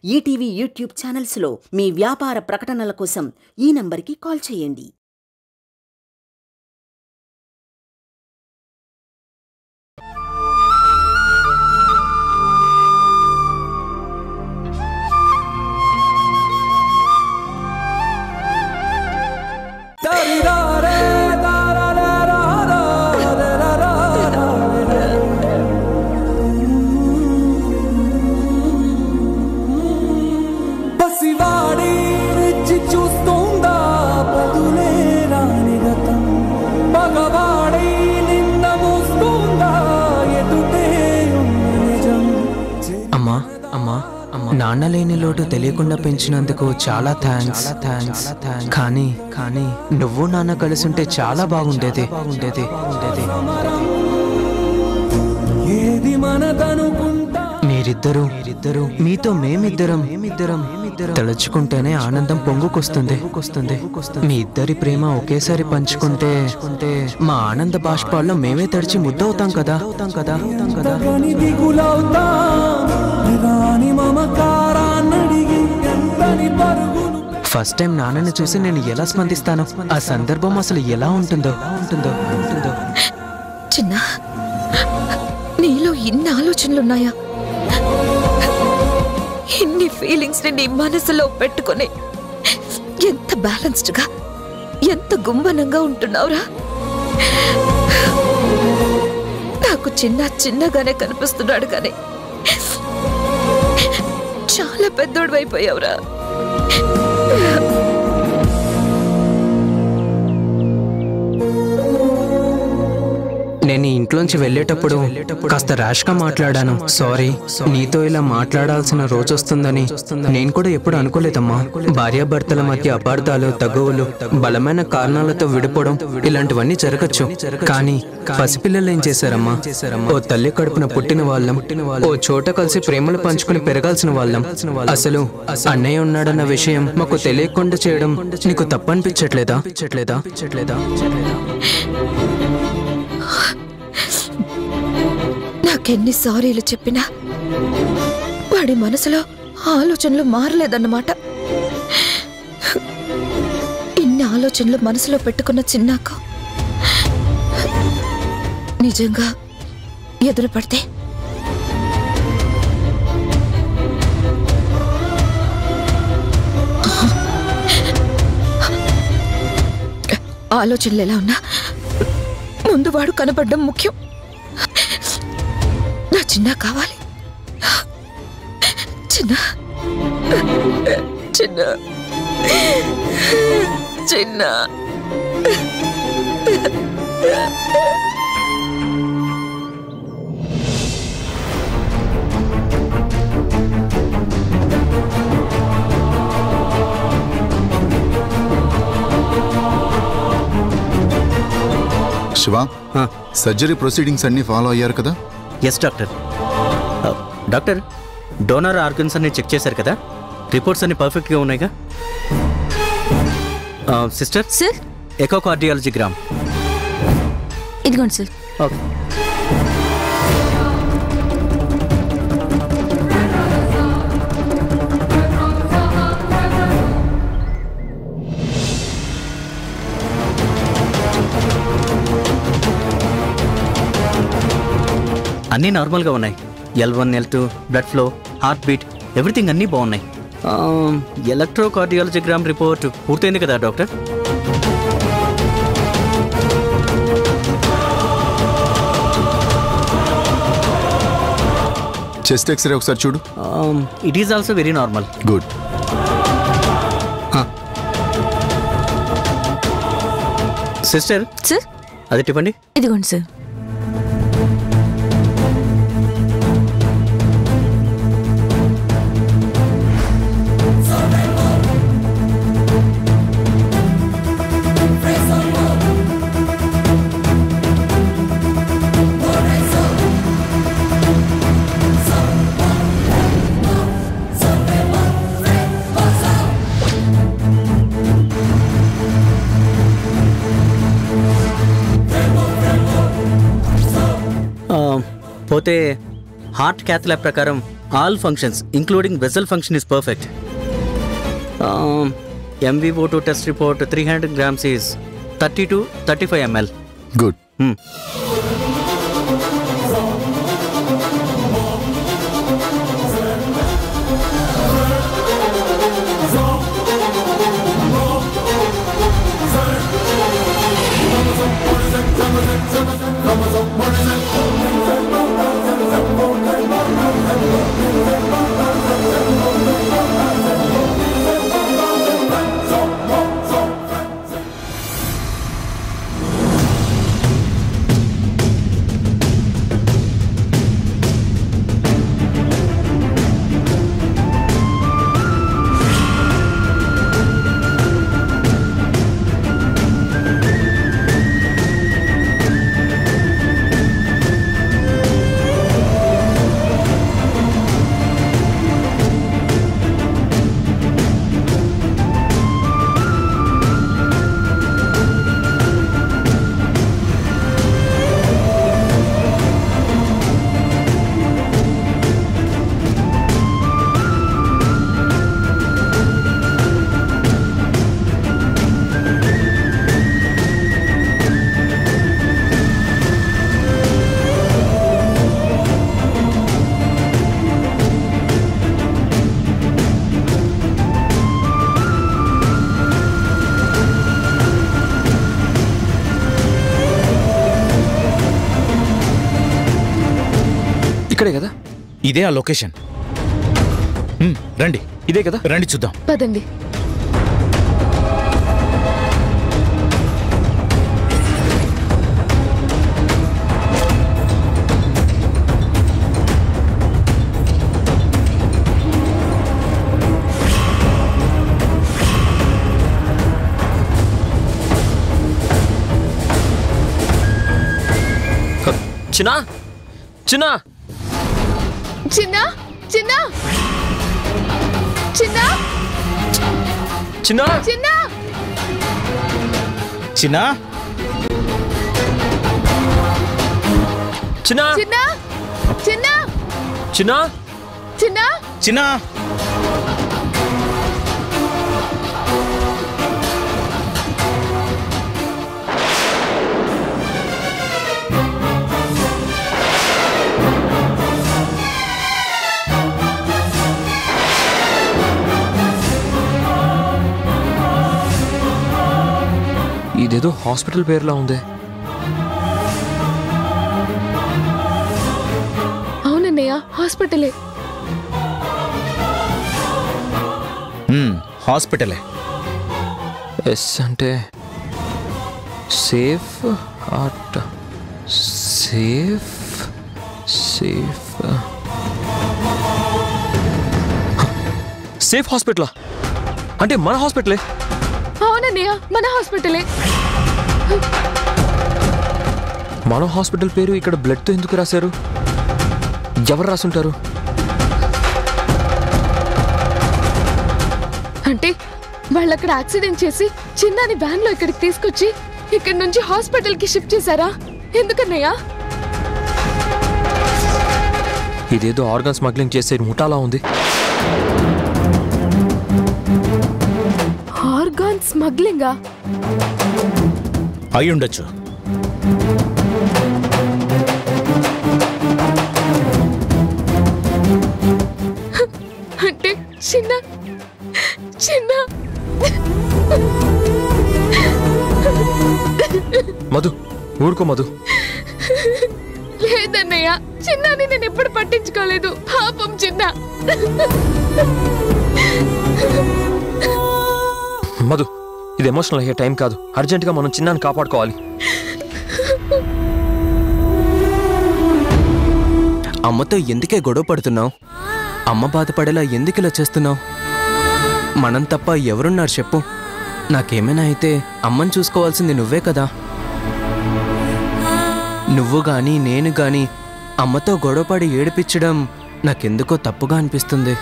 ETV YouTube ఛానల్స్లో మీ వ్యాపార ప్రకటనల కోసం ఈ నంబర్కి కాల్ చేయండి పసివాడి రెచ్చి చూస్తుందా బదులే రాని గతం మగవాడి నిన్న మోస్తుందా ఎదుటే ఉన్న నిజం అమ్మా అమ్మా అమ్మా నాన్న లేని లోటు తెలియకుండా పెంచినందుకు చాలా థ్యాంక్స్ థ్యాంక్స్ కానీ కానీ నువ్వు నాన్న కలిసి ఉంటే చాలా బాగుండేది బాగుండేది ఉండేది ఏది మనదనుకుంటా మీరిద్దరూ మీరిద్దరూ మీతో మేమిద్దరం మేమిద్దరం మేమిద్దరం తలుచుకుంటేనే ఆనందం పొంగుకొస్తుంది వస్తుంది మీ ఇద్దరి ప్రేమ ఒకేసారి పంచుకుంటే మా ఆనంద బాష్పాల్లో మేమే తడిచి ముద్దవుతాం కదా అవుతాం కదా అవుతాం కదా గని దిగులవుతా రాని మమకారాన్నడిగి ఎంతని పరుగులు ఫస్ట్ టైం నాన్నని చూసి నేను ఎలా స్పందిస్తాను ఆ సందర్భం అసలు ఎలా ఉంటుందో ఉంటుందో ఉంటుందో చిన్న నీలో ఇన్ని ఆలోచనలున్నాయా ఇన్ని ఫీలింగ్స్ ని నీ మనసులో పెట్టుకొని ఎంత బ్యాలెన్స్డ్ గా ఎంత గుంబనంగా ఉంటున్నావురా నాకు చిన్న చిన్నగానే కనిపిస్తున్నాడు కానీ చాలా పెద్దోడు అయిపోయావురా నేను ఈ ఇంట్లోంచి వెళ్ళేటప్పుడు కాస్త ర్యాష్ గా మాట్లాడాను సారీ నీతో ఇలా మాట్లాడాల్సిన రోజు వస్తుందని నేను కూడా ఎప్పుడు అనుకోలేదమ్మా భార్యాభర్తల మధ్య అపార్థాలు తగువులు బలమైన కారణాలతో విడిపోవడం ఇలాంటివన్నీ జరగచ్చు కానీ పసిపిల్లలు ఏం చేశారమ్మా ఓ తల్లి కడుపున పుట్టిన వాళ్ళం ఓ చోట కలిసి ప్రేమలు పంచుకుని పెరగాల్సిన వాళ్ళం అసలు అన్నయ్య ఉన్నాడన్న విషయం మాకు తెలియకుండా చేయడం నీకు తప్పనిపించట్లేదా పిచ్చట్లేదా పిచ్చట్లేదా నాకెన్ని సారీలు చెప్పినా వాడి మనసులో ఆలోచనలు మారలేదన్నమాట ఇన్ని ఆలోచనలు మనసులో పెట్టుకున్న చిన్నాకు నిజంగా ఎదురు పడితే ఆలోచనలు ఎలా ఉన్నా ముందు వాడు కనపడడం ముఖ్యం నా చిన్న కావాలి చిన్న చిన్న చిన్న శివ సర్జరీ ప్రొసీడింగ్స్ అన్ని ఫాలో అయ్యారు కదా ఎస్ డాక్టర్ ఆ, డాక్టర్ డోనర్ ఆర్గన్స్ అన్ని చెక్ చేశారు కదా రిపోర్ట్స్ అన్ని పర్ఫెక్ట్గా ఉన్నాయిగా ఆ, sister sir echo cardiology gram ఇదిగోండి సార్ ఓకే అన్నీ నార్మల్గా ఉన్నాయి L one L two blood flow heart beat everything అన్నీ బాగున్నాయి ఎలక్ట్రో కార్డియాలజీగ్రామ్ రిపోర్ట్ పూర్తయింది కదా డాక్టర్ చెస్ట్ ఎక్స్రే ఒకసారి చూడు it is also very normal good sister sir అది ఇవ్వండి ఇదిగోండి సార్ పోతే హార్ట్ క్యాథ్లాబ్ ప్రకారం all functions including vessel function is perfect MVO two test report three hundred grams is thirty two thirty five ml good ఇక్కడే కదా ఇదే ఆ location మ్, రండి ఇదే కదా రండి చూద్దాం పదండి చిన్నా చిన్నా చిన్న చిన్న చిన్న చిన్నా చిన్న చిన్నా చిన్నా చిన్న చిన్న చిన్నా చిన్న చిన్నా ఇదేదో హాస్పిటల్ పేరులా ఉంది అవునన్నయ్య హాస్పిటలే మ్, హాస్పిటలే ఎస్ అంటే safe heart safe safe safe హాస్పిటలా అంటే మన హాస్పిటలే అవునన్నయ్య మన హాస్పిటలే మన హాస్పిటల్ పేరు ఇక్కడ బ్లడ్తో ఎందుకు రాశారు ఎవరు రాసుంటారు అంటే వాళ్ళు అక్కడ యాక్సిడెంట్ చేసి చిన్నాని వ్యాన్ లో ఇక్కడికి తీసుకొచ్చి ఇక్కడ నుంచి హాస్పిటల్ కి షిఫ్ట్ చేశారా ఎందుకన్నయ్య ఇదేదో ఆర్గన్ స్మగ్లింగ్ చేసే ముఠాలా ఉంది ఆర్గాన్ స్మగ్లింగా అయి ఉండొచ్చు అంటే చిన్న చిన్న మధు ఊరుకో మధు లేదన్నయ్య చిన్నాని నేను ఎప్పుడు పట్టించుకోలేదు పాపం చిన్న మధు ఇది ఎమోషనల్ అయ్యే టైం కాదు అర్జెంటుగా మనం చిన్నాన్ని కాపాడుకోవాలి అమ్మతో ఎందుకే గొడవ పడుతున్నావు అమ్మ బాధపడేలా ఎందుకు ఇలా చేస్తున్నావు మనం తప్ప ఎవరున్నారు చెప్పు నాకేమైనా అయితే అమ్మని చూసుకోవాల్సింది నువ్వే కదా నువ్వు గాని నేను గాని అమ్మతో గొడవపడి ఏడిపించడం నాకెందుకో తప్పుగా అనిపిస్తుంది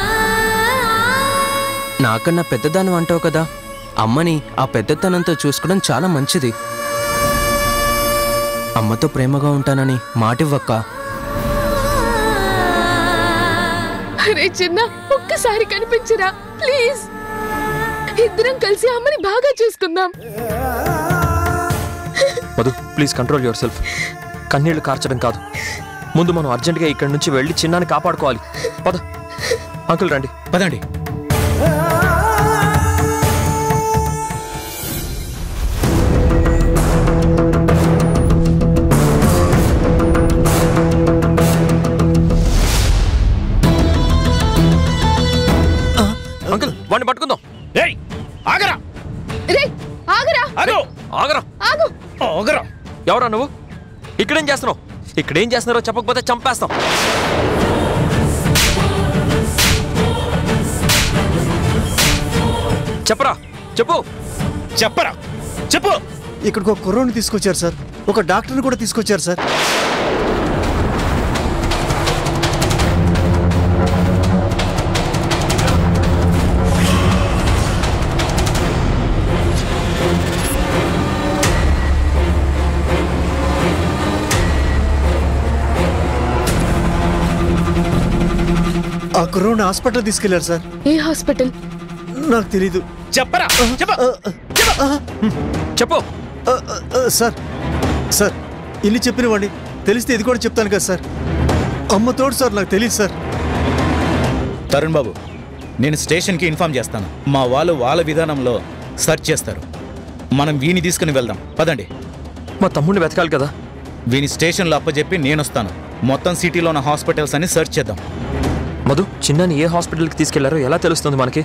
నాకన్నా పెద్దదానం అంటావు కదా అమ్మని ఆ పెద్దతనంతో చూసుకోవడం చాలా మంచిది అమ్మతో ప్రేమగా ఉంటానని మాటివ్వక్క అరే చిన్న ఒక్కసారి కనిపించరా ప్లీజ్ ఇద్దరం కలిసి అమ్మని బాగా చూసుకుందాం Madhu please control your self కార్చడం కాదు ముందు మనం అర్జెంటుగా ఇక్కడి నుంచి వెళ్ళి చిన్నాన్ని కాపాడుకోవాలి పద అంకుల్ రండి పదండి అంకుల్ వాడిని పట్టుకుందాం ఏయ్ ఆగరా రే ఆగరా ఆగు ఆగరా ఆగు ఆగరా ఎవరా నువ్వు ఇక్కడేం చేస్తున్నావు ఇక్కడేం చేస్తున్నారో చెప్పకపోతే చంపేస్తాం చెప్పరా చెప్పు చెప్పరా చెప్పు ఇక్కడికి ఒక కుర్రోని తీసుకొచ్చారు సార్ ఒక డాక్టర్ని కూడా తీసుకొచ్చారు సార్ ఆ కుర్రోని హాస్పిటల్ తీసుకెళ్లారు సార్ ఏ హాస్పిటల్ నాకు తెలీదు చెప్పరా చెప్ప చెప్పు ఆ, ఆ, ఆ, సార్ సార్ ఇన్ని చెప్పిన వాడిని తెలిస్తే ఇది కూడా చెప్తాను కదా సార్ అమ్మ తోడు సార్ నాకు తెలియదు సార్ తరుణ్ బాబు నేను స్టేషన్కి ఇన్ఫార్మ్ చేస్తాను మా వాళ్ళు వాళ్ళ విధానంలో సెర్చ్ చేస్తారు మనం వీని తీసుకుని వెళ్దాం పదండి మా తమ్ముడిని వెతకాలి కదా వీని స్టేషన్లో అప్పచెప్పి నేను వస్తాను మొత్తం సిటీలో ఉన్న హాస్పిటల్స్ అన్ని సెర్చ్ చేద్దాం మధు చిన్నాని ఏ హాస్పిటల్కి తీసుకెళ్లారో ఎలా తెలుస్తుంది మనకి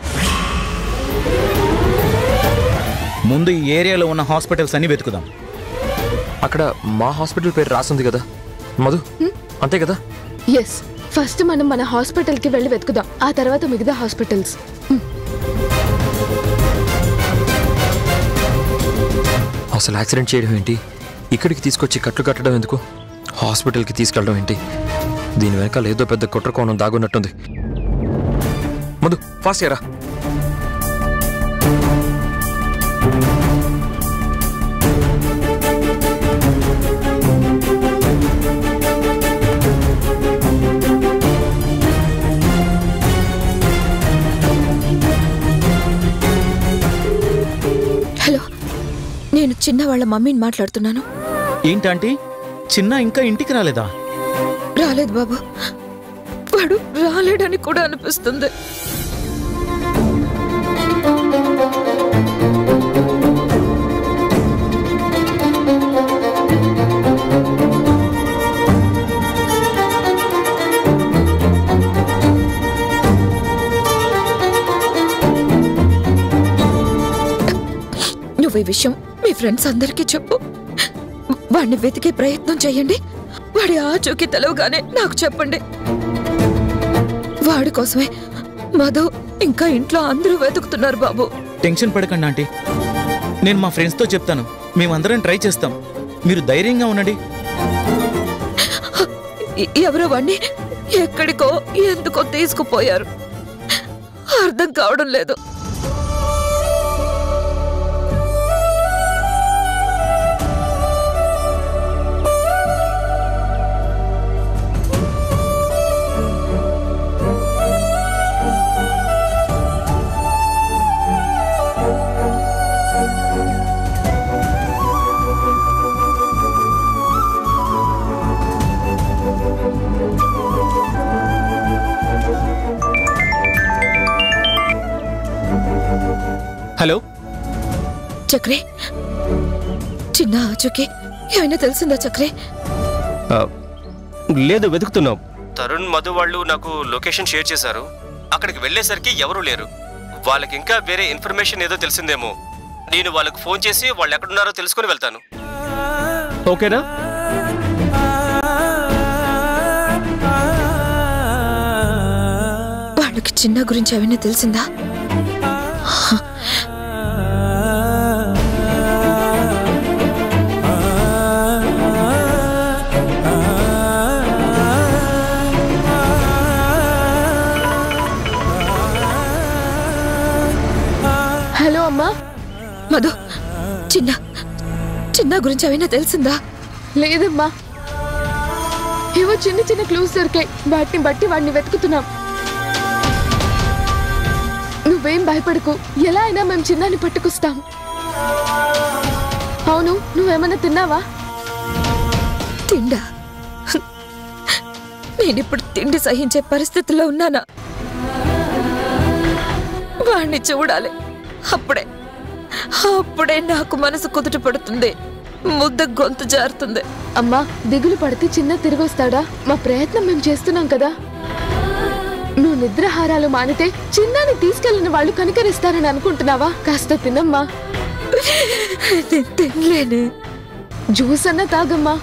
ముందు ఈ ఏరియాలో ఉన్న హాస్పిటల్స్ అన్ని వెతుకుదాం అక్కడ మా హాస్పిటల్ పేరు రాసింది కదా మధు అంతే కదా ఎస్ ఫస్ట్ మనం మన హాస్పిటల్ కి వెళ్ళి వెతుకుదాం ఆ తర్వాత మిగతా హాస్పిటల్స్ అసలు యాక్సిడెంట్ చేయడం ఏంటి ఇక్కడికి తీసుకొచ్చి కట్లు కట్టడం ఎందుకు హాస్పిటల్కి తీసుకెళ్ళడం ఏంటి దీని వెనకాల ఏదో పెద్ద కుట్ర కోణం దాగున్నట్టుంది మధు ఫాస్ట్ చేయరా హలో నేను చిన్న వాళ్ళ మమ్మీని మాట్లాడుతున్నాను ఏంటంటే చిన్న ఇంకా ఇంటికి రాలేదా రాలేదు బాబు వాడు రాలేడని కూడా అనిపిస్తుంది నువ్వు ఈ విషయం మీ ఫ్రెండ్స్ అందరికీ చెప్పు వాడిని వెతికే ప్రయత్నం చేయండి వాడి ఆచూకీ తెలవగానే నాకు చెప్పండి వాడి కోసమే మధు ఇంకా ఇంట్లో అందరూ వెతుకుతున్నారు బాబు టెన్షన్ పడకండి ఆంటీ నేను మా ఫ్రెండ్స్తో చెప్తాను మేమందరం ట్రై చేస్తాం మీరు ధైర్యంగా ఉండండి ఎ- ఎవరో వాడిని ఎక్కడికో ఎందుకో తీసుకుపోయారు అర్థం కావడం లేదు హలో చక్రే చిన్న ఆచూకీ ఏమైనా తెలిసిందా చక్రే లేదు వెతుకుతున్నాం తరుణ్ మధు వాళ్ళు నాకు లొకేషన్ షేర్ చేశారు అక్కడికి వెళ్ళేసరికి ఎవరూ లేరు వాళ్ళకి ఇంకా వేరే ఇన్ఫర్మేషన్ ఏదో తెలిసిందేమో నేను వాళ్ళకి ఫోన్ చేసి వాళ్ళు ఎక్కడున్నారో తెలుసుకొని వెళ్తాను ఓకేనా వాళ్ళకి చిన్న గురించి ఏమైనా తెలిసిందా హలో అమ్మా మధు చిన్న చిన్న గురించి ఏమైనా తెలిసిందా లేదమ్మా ఏవో చిన్న చిన్న క్లూస్ దొరికాయి వాటిని బట్టి వాడిని వెతుకుతున్నాం నువ్వేం భయపడకు ఎలా అయినా మేము చిన్నాన్ని పట్టుకొస్తాం అవును నువ్వేమన్నా తిన్నావా తిండా నేనిప్పుడు తిండి సహించే పరిస్థితిలో ఉన్నానా వాణ్ణి చూడాలి అప్పుడే అప్పుడే నాకు మనసు కుదుట పడుతుంది ముద్ద గొంతు జారుతుంది అమ్మా దిగులు పడితే చిన్న తిరిగొస్తాడా మా ప్రయత్నం మేము చేస్తున్నాం కదా నువ్వు నిద్రాహారాలు మానితే చిన్నాన్ని తీసుకెళ్లిన వాళ్ళు కనికరిస్తారని అనుకుంటున్నావా కాస్త తినమ్మా నేను తినలేను జ్యూస్ అన్న తాగమ్మా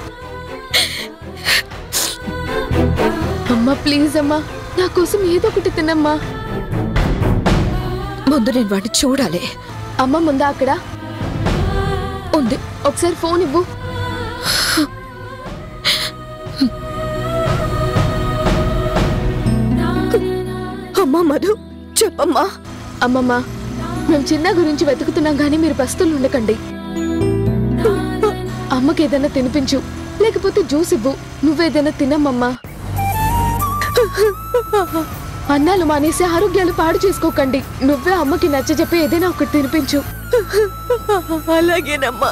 అమ్మా ప్లీజ్ అమ్మా నా కోసం ఏదో ఒకటి తినమ్మా ముందు నేను వాడిని చూడాలి అమ్మ ముందా అక్కడ ఉంది ఒకసారి ఫోన్ ఇవ్వు అమ్మా మధు చెప్పమ్మా అమ్మమ్మ మేము చిన్న గురించి వెతుకుతున్నాం కానీ మీరు పస్తులు ఉండకండి అమ్మకి ఏదైనా తినిపించు లేకపోతే జ్యూస్ ఇవ్వు నువ్వేదైనా తినమ్మమ్మా అన్నాలు మానేసి ఆరోగ్యాలు పాడు చేసుకోకండి నువ్వే అమ్మకి నచ్చ చెప్పి ఏదైనా ఒకటి తినిపించు అలాగేనమ్మా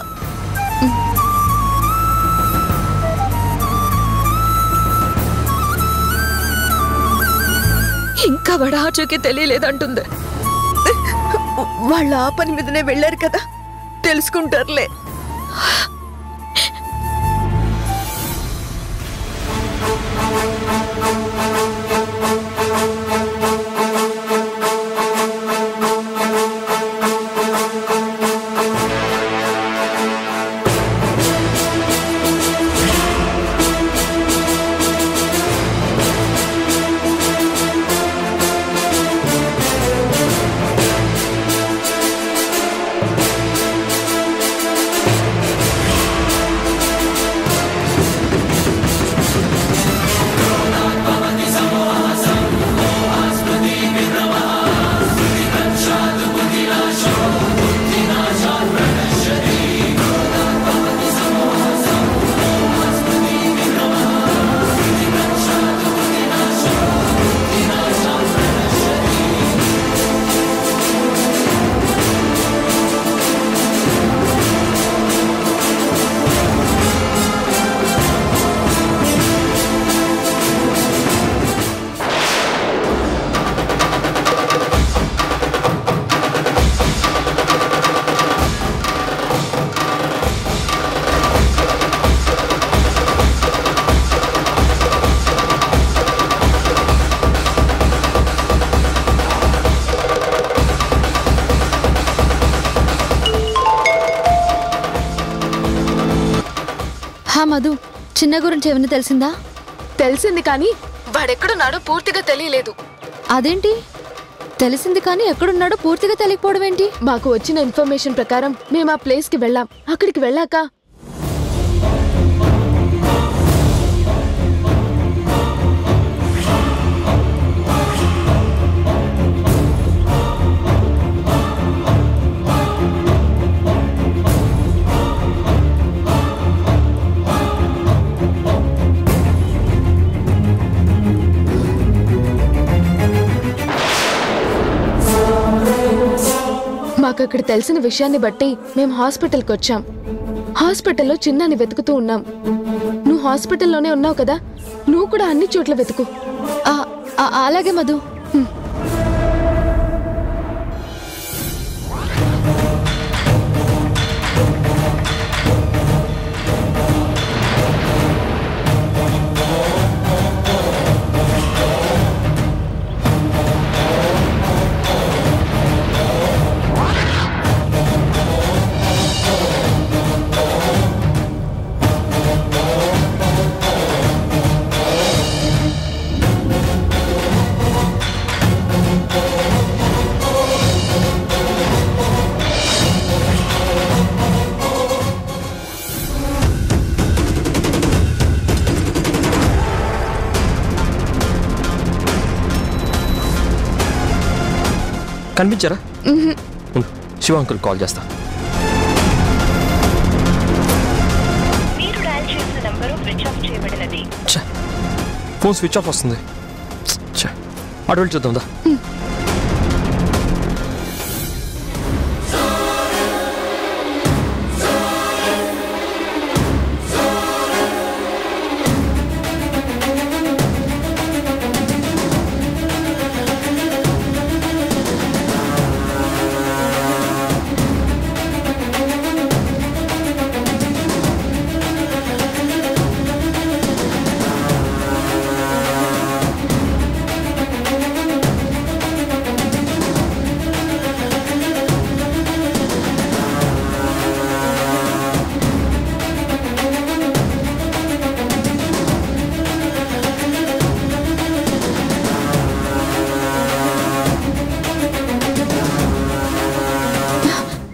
ఇంకా వాడు ఆచూకీ తెలియలేదంటుంది వాళ్ళ ఆ పని మీదనే వెళ్ళారు కదా తెలుసుకుంటారులే హా మధు చిన్న గురించి ఏమైనా తెలిసిందా తెలిసింది కానీ వాడెక్కడున్నాడో పూర్తిగా తెలియలేదు అదేంటి తెలిసింది కానీ ఎక్కడున్నాడో పూర్తిగా తెలియకపోవడం ఏంటి మాకు వచ్చిన ఇన్ఫర్మేషన్ ప్రకారం మేము ఆ ప్లేస్ కి వెళ్ళాం అక్కడికి వెళ్ళాక మాకు అక్కడ తెలిసిన విషయాన్ని బట్టి మేము హాస్పిటల్కి వచ్చాం హాస్పిటల్లో చిన్నాన్ని వెతుకుతూ ఉన్నాం నువ్వు హాస్పిటల్లోనే ఉన్నావు కదా నువ్వు కూడా అన్ని చోట్ల వెతుకు ఆ, ఆ, అలాగే మధు కనిపించారా ఉండు, శివ అంకుల్ కాల్ చేస్తా మీరు డయల్ చేసిన నంబరు స్విచ్ ఆఫ్ చేయబడినది ఛే, ఫోన్ స్విచ్ ఆఫ్ వస్తుంది ఛే, అటు వెళ్ళి చూద్దాం దా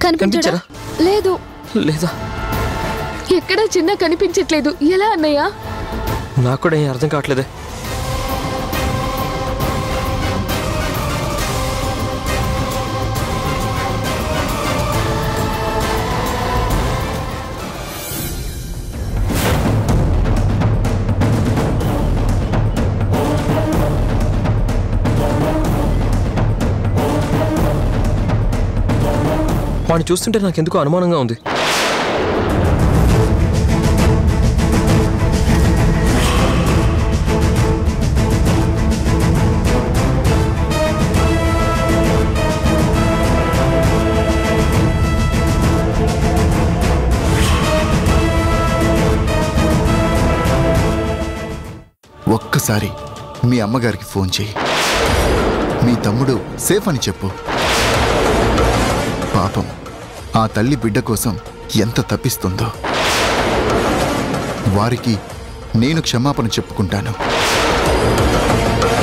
కనిపించరా లేదు లేదా ఎక్కడా చిన్న కనిపించట్లేదు ఎలా అన్నయ్య నాకు కూడా ఏం అర్థం కావట్లేదే వాడిని చూస్తుంటే నాకు ఎందుకో అనుమానంగా ఉంది ఒక్కసారి మీ అమ్మగారికి ఫోన్ చేయి మీ తమ్ముడు సేఫ్ అని చెప్పు పాపం ఆ తల్లి బిడ్డ కోసం ఎంత తప్పిస్తుందో వారికి నేను క్షమాపణ చెప్పుకుంటాను